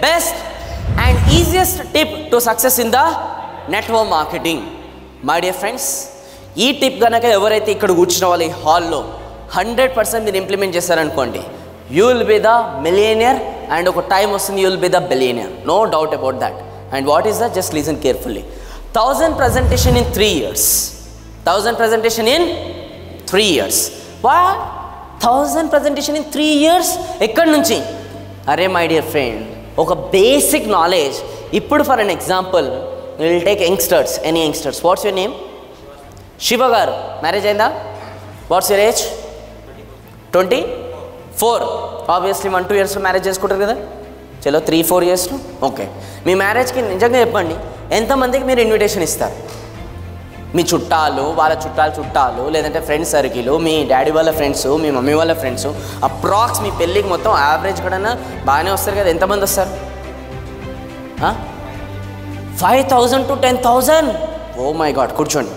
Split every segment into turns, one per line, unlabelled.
Best and easiest tip to success in the network marketing my dear friends ఈ tip కనుక ఎవరైతే ఇక్కడ కూర్చున్న వాళ్ళు ఈ హాల్లో హండ్రెడ్ పర్సెంట్ మీరు ఇంప్లిమెంట్ చేశారనుకోండి you will be the millionaire and ఒక టైం వస్తుంది you will be the billionaire no doubt about that and what is the just listen carefully thousand presentation in three years థౌజండ్ presentation in three ఇయర్స్ వా thousand presentation in three years ఎక్కడి నుంచి అరే my dear friend ఒక basic knowledge ఇప్పుడు for an example will take youngsters any youngsters what's your name Shiva గారు marriage అయిందా what's your age twenty four obviously one two ఇయర్స్లో మ్యారేజ్ చేసుకుంటారు కదా చలో త్రీ ఫోర్ ఇయర్స్లో ఓకే మీ మ్యారేజ్కి నిజంగా చెప్పండి ఎంతమందికి మీరు ఇన్విటేషన్ ఇస్తారు మీ చుట్టాలు వాళ్ళ చుట్టాలు చుట్టాలు లేదంటే ఫ్రెండ్స్ సర్కిల్ మీ డాడీ వాళ్ళ ఫ్రెండ్స్ మీ మమ్మీ వాళ్ళ ఫ్రెండ్స్ అప్రాక్స్ మీ పెళ్ళికి మొత్తం యావరేజ్ కూడా బాగానే వస్తారు కదా ఎంతమంది వస్తారు five thousand to ten thousand oh my god కూర్చోండి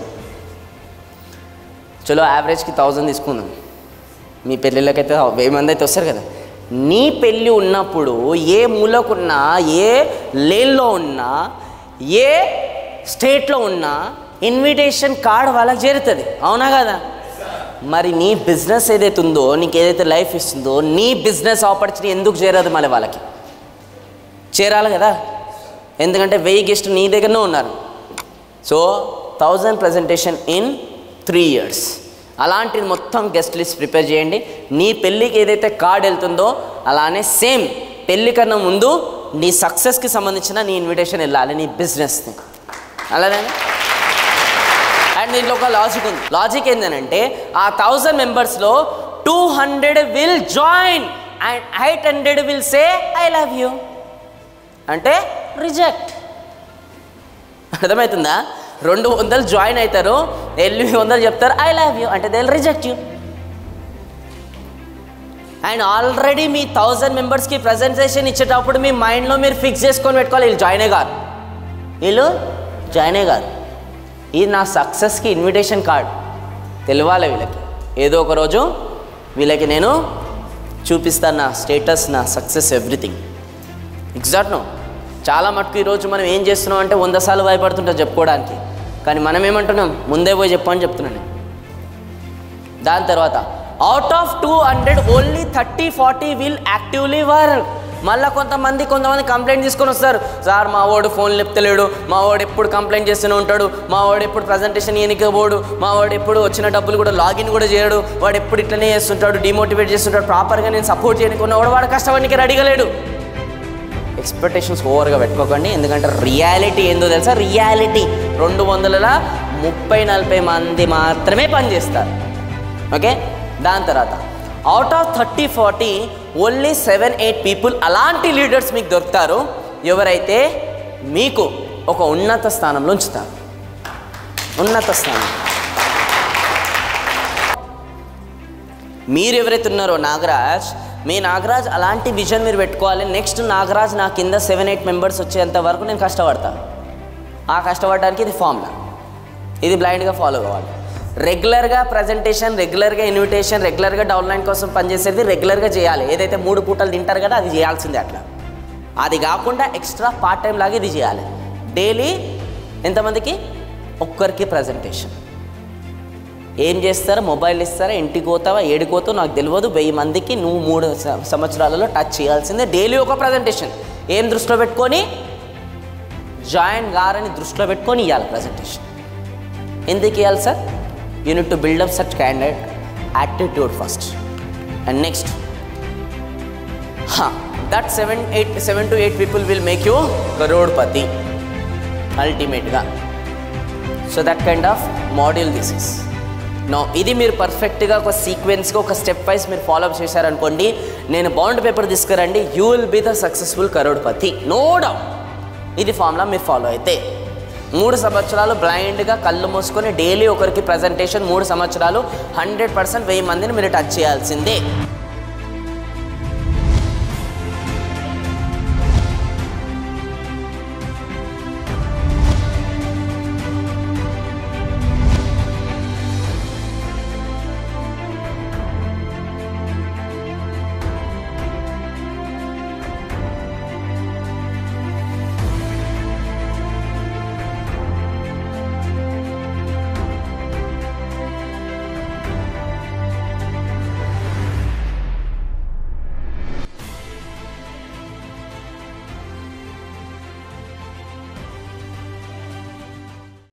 చలో యావరేజ్కి థౌజండ్ తీసుకుందాం మీ పెళ్ళిళ్ళకైతే వెయ్యి మంది అయితే వస్తారు కదా నీ పెళ్ళి ఉన్నప్పుడు ఏ మూలకున్నా ఏ లేన్లో ఉన్నా ఏ స్టేట్లో ఉన్నా ఇన్విటేషన్ కార్డ్ వాళ్ళకి చేరుతుంది అవునా కదా మరి నీ బిజినెస్ ఏదైతే ఉందో నీకు ఏదైతే లైఫ్ ఇస్తుందో నీ బిజినెస్ ఆపర్చునిటీ ఎందుకు చేరదు మళ్ళీ వాళ్ళకి చేరాలి కదా ఎందుకంటే వెయ్యి గెస్ట్ నీ దగ్గరనే ఉన్నారు so thousand presentation in three years అలాంటిది మొత్తం గెస్ట్ లిస్ట్ ప్రిపేర్ చేయండి నీ పెళ్ళికి ఏదైతే కార్డ్ వెళ్తుందో అలానే సేమ్ పెళ్ళి కన్నా ముందు నీ సక్సెస్కి సంబంధించిన నీ ఇన్విటేషన్ వెళ్ళాలి నీ బిజినెస్ని అలానే అండ్ దీంట్లో ఒక లాజిక్ ఉంది లాజిక్ ఏంటంటే ఆ థౌజండ్ మెంబర్స్లో two hundred will join and eight hundred will say I love you అంటే రిజెక్ట్ అర్థమవుతుందా రెండు వందలు జాయిన్ అవుతారు ఎనిమిది వందలు చెప్తారు ఐ లవ్ యూ అంటే they reject you and already మీ థౌజండ్ మెంబర్స్కి ప్రజెంటేషన్ ఇచ్చేటప్పుడు మీ మైండ్లో మీరు ఫిక్స్ చేసుకొని పెట్టుకోవాలి వీళ్ళు జాయినే కాదు వీళ్ళు జాయినే కాదు ఇది నా సక్సెస్కి ఇన్విటేషన్ కార్డ్ తెలియాలి వీళ్ళకి ఏదో ఒక రోజు వీళ్ళకి నేను చూపిస్తాను నా స్టేటస్ నా సక్సెస్ ఎవ్రీథింగ్ ఎగ్జాక్ట్ నో చాలా మటుకు ఈరోజు మనం ఏం చేస్తున్నాం అంటే వంద సార్లు భయపడుతుంటాం చెప్పుకోవడానికి కానీ మనం ఏమంటున్నాం ముందే పోయి చెప్పని చెప్తున్నాను నేను. దాని తర్వాత out of two hundred only thirty forty will actively work మళ్ళీ కొంతమంది కొంతమంది కంప్లైంట్ తీసుకొని వస్తారు సార్ మా వాడు ఫోన్ లేపుతలేడు మా వాడు ఎప్పుడు కంప్లైంట్ చేస్తూనే ఉంటాడు మా వాడు ఎప్పుడు ప్రజెంటేషన్ ఈయనకే పోడు మా వాడు ఎప్పుడు వచ్చిన డబ్బులు కూడా లాగిన్ కూడా చేయడు వాడు ఎప్పుడు ఇట్లనే చేస్తుంటాడు డిమోటివేట్ చేస్తుంటాడు ప్రాపర్గా నేను సపోర్ట్ చేయనుకున్నా వాడు వాడు కష్టపడికి రెడీగా లేడు ఎక్స్పెక్టేషన్స్ ఓవర్గా పెట్టుకోకండి ఎందుకంటే రియాలిటీ ఏందో తెలుసా రియాలిటీ రెండు వందల ముప్పై నలభై మంది మాత్రమే పనిచేస్తారు ఓకే దాని తర్వాత out of thirty forty only seven eight people అలాంటి లీడర్స్ మీకు దొరుకుతారు ఎవరైతే మీకు ఒక ఉన్నత స్థానంలో ఉంచుతారు ఉన్నత స్థానం మీరు ఎవరైతే ఉన్నారో నాగరాజ్ మీ నాగరాజ్ అలాంటి విజన్ మీరు పెట్టుకోవాలి నెక్స్ట్ నాగరాజ్ నా కింద సెవెన్ ఎయిట్ మెంబర్స్ వచ్చేంత వరకు నేను కష్టపడతాను ఆ కష్టపడడానికి ఇది ఫార్ములా ఇది బ్లైండ్గా ఫాలో కావాలి రెగ్యులర్గా ప్రజెంటేషన్ రెగ్యులర్గా ఇన్విటేషన్ రెగ్యులర్గా డౌన్లైన్ కోసం పనిచేసేది రెగ్యులర్గా చేయాలి ఏదైతే మూడు పూటలు తింటారు కదా అది చేయాల్సిందే అట్లా అది కాకుండా ఎక్స్ట్రా పార్ట్ టైం లాగా ఇది చేయాలి డైలీ ఎంతమందికి ఒక్కరికి ప్రజెంటేషన్ ఏం చేస్తారా మొబైల్ ఇస్తారా ఇంటికి పోతావా ఏడికి పోతావు నాకు తెలియదు వెయ్యి మందికి నువ్వు మూడు స- సంవత్సరాలలో టచ్ చేయాల్సిందే డైలీ ఒక ప్రజెంటేషన్ ఏం దృష్టిలో పెట్టుకొని జాయిన్ గారని దృష్టిలో పెట్టుకొని ఇవ్వాలి ప్రజెంటేషన్ ఎందుకు ఇవ్వాలి sir you need to build up such candidate attitude first and next that seven eight seven to eight people will make you crorepati అల్టిమేట్గా so that kind of module this is no ఇది మీరు పర్ఫెక్ట్గా ఒక సీక్వెన్స్గా ఒక స్టెప్ వైజ్ మీరు ఫాలో అప్ చేశారనుకోండి నేను బాండ్ పేపర్ తీసుకురండి you will be the successful crorepati no doubt ఇది ఫార్ములా మీరు ఫాలో అయితే మూడు సంవత్సరాలు బ్లైండ్గా కళ్ళు మూసుకొని డైలీ ఒకరికి ప్రజెంటేషన్ మూడు సంవత్సరాలు హండ్రెడ్ పర్సెంట్ వెయ్యి మందిని మీరు టచ్ చేయాల్సిందే